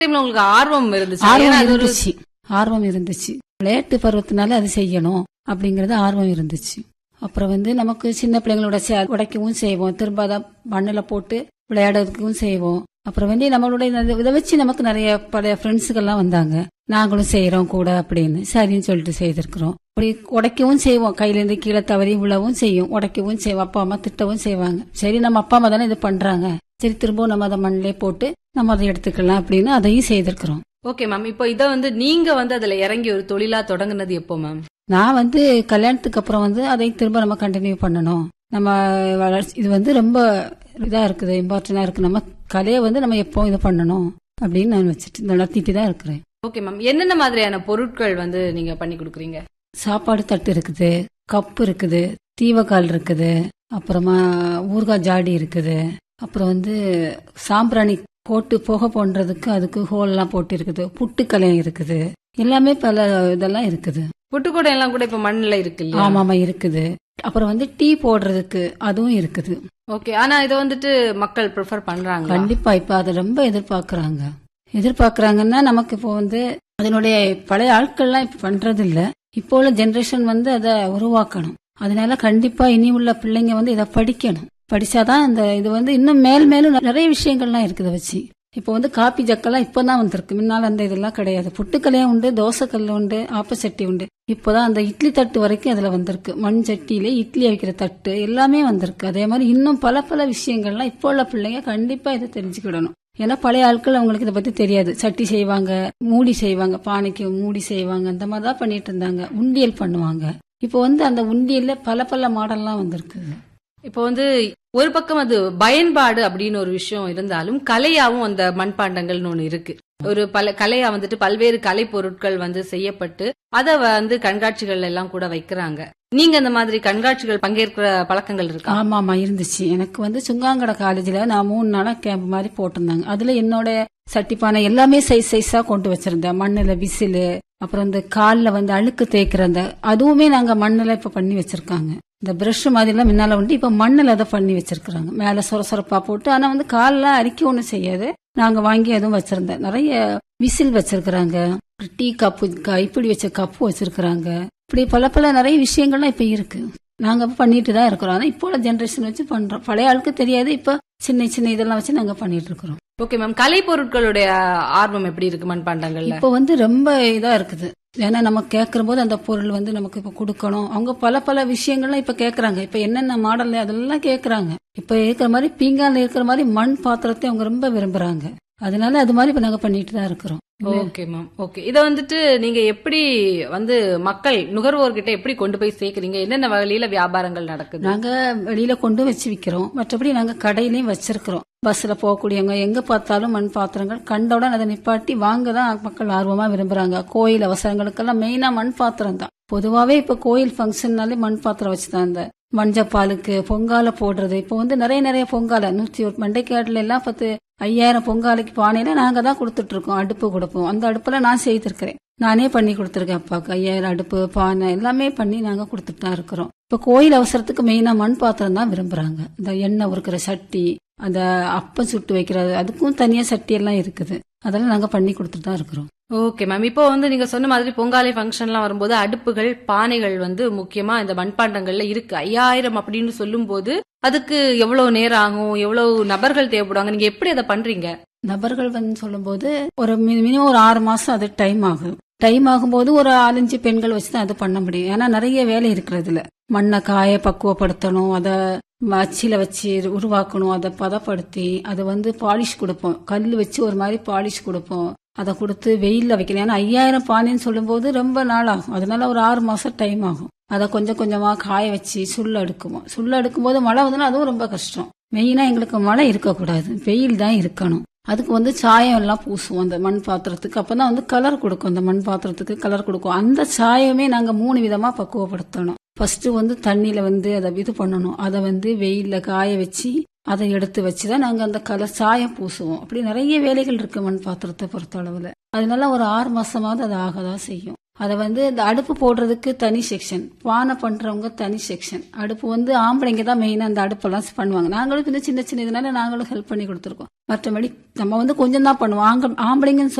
டைம்ல உங்களுக்கு ஆர்வம் இருந்துச்சு ஆர்வம் ஏன்னா அது ஒரு இருந்துச்சு ஆர்வம் இருந்துச்சு விளையாட்டு பருவத்தினால அது செய்யணும் அப்படிங்கறது ஆர்வம் இருந்துச்சு அப்புறம் வந்து நமக்கு சின்ன பிள்ளைங்களோட சே- உடைக்கவும் செய்வோம் திரும்ப அதை மண்ணில் போட்டு விளையாடுறதுக்கும் செய்வோம் அப்புறம் வந்து நம்மளுடைய இந்த- இதை வச்சு நமக்கு நிறைய பழைய ஃப்ரெண்ட்ஸுகள்லாம் வந்தாங்க நாங்களும் செய்யறோம் கூட அப்படின்னு சரின்னு சொல்லிட்டு செய்திருக்கிறோம் அப்படி உடைக்கவும் செய்வோம் கையிலேருந்து கீழே தவறி விழவும் செய்யும் உடைக்கவும் செய்வோம் அப்பா அம்மா திட்டவும் செய்வாங்க சரி நம்ம அப்பா அம்மா தானே இது பண்றாங்க சரி திரும்பவும் நம்ம அதை மண்ணிலே போட்டு நம்ம அதை எடுத்துக்கலாம் அப்படின்னு அதையும் செய்திருக்கிறோம் ஓகே மேம் இப்போ இத வந்து நீங்க வந்து அதுல இறங்கி ஒரு தொழிலா தொடங்குனது எப்போ மேம் நான் வந்து கல்யாணத்துக்கு அப்புறம் வந்து அதை திரும்ப நம்ம கண்டினியூ பண்ணணும் நம்ம வளர்ச்சி இது வந்து ரொம்ப இதா இருக்குது இம்பார்ட்டண்டா இருக்கு நம்ம கலையை வந்து நம்ம எப்போ இது பண்ணணும் அப்படின்னு நான் வச்சுட்டு நடத்திட்டு தான் இருக்கிறேன் ஓகே மேம் என்னென்ன மாதிரியான பொருட்கள் வந்து நீங்க பண்ணி கொடுக்குறீங்க சாப்பாடு தட்டு இருக்குது கப் இருக்குது தீவக்கால் இருக்குது அப்புறமா ஊறுகாய் ஜாடி இருக்குது அப்புறம் வந்து சாம்பிராணி போட்டு புகை போன்றதுக்கு அதுக்கு ஹோல்லாம் போட்டு இருக்குது புட்டுக்கலை இருக்குது எல்லாமே பல இதெல்லாம் இருக்குது புட்டுக்கூடை எல்லாம் கூட இப்ப மண்ணுல இருக்கு இல்லையா ஆமாமா இருக்குது அப்புறம் வந்து டீ போடுறதுக்கு அதுவும் இருக்குது ஓகே ஆனா இத வந்துட்டு மக்கள் ப்ரிஃபர் பண்றாங்க கண்டிப்பா இப்ப அதை ரொம்ப எதிர்பார்க்கறாங்க எதிர்பார்க்கறாங்கன்னா நமக்கு இப்போ வந்து அதனுடைய பழைய ஆட்கள்லாம் இப்ப பண்றது இல்ல இப்போ உள்ள ஜெனரேஷன் வந்து அதை உருவாக்கணும் அதனால கண்டிப்பா இனி உள்ள பிள்ளைங்க வந்து இதை படிக்கணும் படிச்சாதான் இந்த இது வந்து இன்னும் மேல் மேலும் நிறைய விஷயங்கள்லாம் இருக்குது வச்சு இப்போ வந்து காப்பி ஜக்கெல்லாம் இப்பதான் வந்திருக்கு முன்னால அந்த இதெல்லாம் கிடையாது புட்டுக்கல்லையும் உண்டு தோசைக்கல் உண்டு ஆப்பச்சட்டி உண்டு இப்போதான் அந்த இட்லி தட்டு வரைக்கும் அதுல வந்திருக்கு மண் சட்டியில இட்லி வைக்கிற தட்டு எல்லாமே வந்திருக்கு அதே மாதிரி இன்னும் பல பல விஷயங்கள்லாம் இப்போ உள்ள பிள்ளைங்க கண்டிப்பா இதை தெரிஞ்சுக்கிடணும் ஏன்னா பழைய ஆட்கள் அவங்களுக்கு இதை பத்தி தெரியாது சட்டி செய்வாங்க மூடி செய்வாங்க பானைக்கு மூடி செய்வாங்க அந்த மாதிரி தான் பண்ணிட்டு இருந்தாங்க உண்டியல் பண்ணுவாங்க இப்போ வந்து அந்த உண்டியல்ல பல பல மாடல்லாம் வந்திருக்கு இப்போ வந்து ஒரு பக்கம் அது பயன்பாடு அப்படின்னு ஒரு விஷயம் இருந்தாலும் கலையாவும் அந்த மண்பாண்டங்கள்னு ஒண்ணு இருக்கு ஒரு பல கலையா வந்துட்டு பல்வேறு கலை பொருட்கள் வந்து செய்யப்பட்டு அத வந்து கண்காட்சிகள் எல்லாம் கூட வைக்கிறாங்க நீங்க அந்த மாதிரி கண்காட்சிகள் பங்கேற்கிற பழக்கங்கள் இருக்கா ஆமா ஆமா இருந்துச்சு எனக்கு வந்து சுங்காங்கடை காலேஜ்ல நான் மூணு நாளா கேம்ப் மாதிரி போட்டிருந்தாங்க அதுல என்னோட சட்டிப்பானை எல்லாமே சைஸ் சைஸா கொண்டு வச்சிருந்தேன் மண்ணுல விசிலு அப்புறம் இந்த கால்ல வந்து அழுக்கு தேய்க்கிற அந்த அதுவுமே நாங்க மண்ணுல இப்ப பண்ணி வச்சிருக்காங்க இந்த பிரஷ் மாதிரி எல்லாம் முன்னால வந்து இப்ப மண்ணுல அதை பண்ணி வச்சிருக்காங்க மேல சொர சொரப்பா போட்டு ஆனா வந்து கால்ல அரிக்க ஒண்ணும் செய்யாது நாங்க வாங்கி அதுவும் வச்சிருந்தேன் நிறைய விசில் வச்சிருக்கிறாங்க டீ கப்பு இப்படி வச்ச கப்பு வச்சிருக்கிறாங்க இப்படி பல பல நிறைய விஷயங்கள்லாம் இப்ப இருக்கு நாங்க இப்ப பண்ணிட்டு தான் இருக்கிறோம் ஆனா இப்போ உள்ள ஜெனரேஷன் வச்சு பண்றோம் பழைய ஆளுக்கு தெரியாது இப்ப சின்ன சின்ன இதெல்லாம் வச்சு நாங்க பண்ணிட்டு இருக்கிறோம் ஓகே மேம் கலை பொருட்களுடைய ஆர்வம் எப்படி இருக்கு மண்பாண்டங்கள்ல இப்போ வந்து ரொம்ப இதா இருக்குது ஏன்னா நம்ம கேட்கிற போது அந்த பொருள் வந்து நமக்கு இப்ப கொடுக்கணும் அவங்க பல பல விஷயங்கள்லாம் இப்ப கேக்குறாங்க இப்ப என்னென்ன மாடல் அதெல்லாம் கேக்குறாங்க இப்ப இருக்கிற மாதிரி பீங்கான்ல இருக்கிற மாதிரி மண் பாத்திரத்தை அவங்க ரொம்ப விரும்புறாங்க அதனால அது மாதிரி இப்ப நாங்க பண்ணிட்டு தான் இருக்கிறோம் ஓகே மேம் ஓகே இத வந்துட்டு நீங்க எப்படி வந்து மக்கள் நுகர்வோர்கிட்ட எப்படி கொண்டு போய் சேர்க்கறீங்க என்னென்ன வகையில வியாபாரங்கள் நடக்குது நாங்க வெளியில கொண்டு வச்சு விக்கிறோம் மற்றபடி நாங்க கடையிலயும் வச்சிருக்கிறோம் பஸ்ல போகக்கூடியவங்க எங்க பார்த்தாலும் மண் பாத்திரங்கள் கண்டவுடன் அதை நிப்பாட்டி வாங்க தான் மக்கள் ஆர்வமா விரும்புறாங்க கோயில் அவசரங்களுக்கெல்லாம் மெயினா மண் பாத்திரம் தான் பொதுவாவே இப்ப கோயில் ஃபங்க்ஷன்னாலே மண் பாத்திரம் வச்சுதான் இந்த மஞ்சப்பாலுக்கு பொங்கால போடுறது இப்போ வந்து நிறைய நிறைய பொங்கால நூத்தி ஒரு மண்டைக்காடுல எல்லாம் பத்து ஐயாயிரம் பொங்காலைக்கு பானையில நாங்க தான் கொடுத்துட்டு இருக்கோம் அடுப்பு கொடுப்போம் அந்த அடுப்புல நான் செய்திருக்கிறேன் நானே பண்ணி கொடுத்துருக்கேன் அப்பாவுக்கு ஐயாயிரம் அடுப்பு பானை எல்லாமே பண்ணி நாங்க கொடுத்துட்டு தான் இருக்கிறோம் இப்ப கோயில் அவசரத்துக்கு மெயினா மண் பாத்திரம் தான் விரும்புறாங்க இந்த எண்ணெய் உருக்கிற சட்டி அந்த அப்பம் சுட்டு வைக்கிறது அதுக்கும் தனியா சட்டி எல்லாம் இருக்குது அதெல்லாம் நாங்க பண்ணி கொடுத்துட்டு தான் இருக்கிறோம் ஓகே மேம் இப்போ வந்து நீங்க சொன்ன மாதிரி பொங்காலை ஃபங்க்ஷன்லாம் வரும்போது அடுப்புகள் பானைகள் வந்து முக்கியமா இந்த மண்பாண்டங்கள்ல இருக்கு ஐயாயிரம் அப்படின்னு சொல்லும்போது அதுக்கு எவ்வளவு நேரம் ஆகும் எவ்வளவு நபர்கள் தேவைப்படுவாங்க நீங்க எப்படி அதை பண்றீங்க நபர்கள் வந்து சொல்லும்போது ஒரு மினிமம் ஒரு ஆறு மாசம் அது டைம் ஆகும் டைம் ஆகும்போது ஒரு ஆலஞ்சு பெண்கள் வச்சு தான் அது பண்ண முடியும் ஏன்னா நிறைய வேலை இருக்கிறதுல மண்ணை காய பக்குவப்படுத்தணும் அதை அச்சில வச்சு உருவாக்கணும் அதை பதப்படுத்தி அதை வந்து பாலிஷ் கொடுப்போம் கல் வச்சு ஒரு மாதிரி பாலிஷ் கொடுப்போம் அதை கொடுத்து வெயில்ல வைக்கணும் ஏன்னா ஐயாயிரம் பானைன்னு சொல்லும்போது ரொம்ப நாள் ஆகும் அதனால ஒரு ஆறு மாசம் டைம் ஆகும் அதை கொஞ்சம் கொஞ்சமா காய வச்சு சுள்ள அடுக்குவோம் சுள்ள அடுக்கும் போது மழை வந்ததுன்னா அதுவும் ரொம்ப கஷ்டம் மெயினா எங்களுக்கு மழை இருக்கக்கூடாது வெயில் தான் இருக்கணும் அதுக்கு வந்து சாயம் எல்லாம் பூசுவோம் அந்த மண் பாத்திரத்துக்கு அப்பதான் வந்து கலர் கொடுக்கும் அந்த மண் பாத்திரத்துக்கு கலர் கொடுக்கும் அந்த சாயமே நாங்க மூணு விதமா பக்குவப்படுத்தணும் ஃபர்ஸ்ட் வந்து தண்ணியில வந்து அதை இது பண்ணணும் அதை வந்து வெயில்ல காய வச்சு அதை எடுத்து வச்சுதான் நாங்க அந்த கலர் சாயம் பூசுவோம் அப்படி நிறைய வேலைகள் இருக்கு மண் பாத்திரத்தை பொறுத்த அளவுல அதனால ஒரு ஆறு மாசமாவது அது ஆகதான் செய்யும் அதை வந்து இந்த அடுப்பு போடுறதுக்கு தனி செக்ஷன் பானை பண்றவங்க தனி செக்ஷன் அடுப்பு வந்து ஆம்பளைங்க தான் மெயினா அந்த அடுப்பெல்லாம் பண்ணுவாங்க நாங்களும் இந்த சின்ன சின்ன இதனால நாங்களும் ஹெல்ப் பண்ணி கொடுத்துருக்கோம் மற்றபடி நம்ம வந்து கொஞ்சம் தான் பண்ணுவோம் ஆங்க- ஆம்பளைங்கன்னு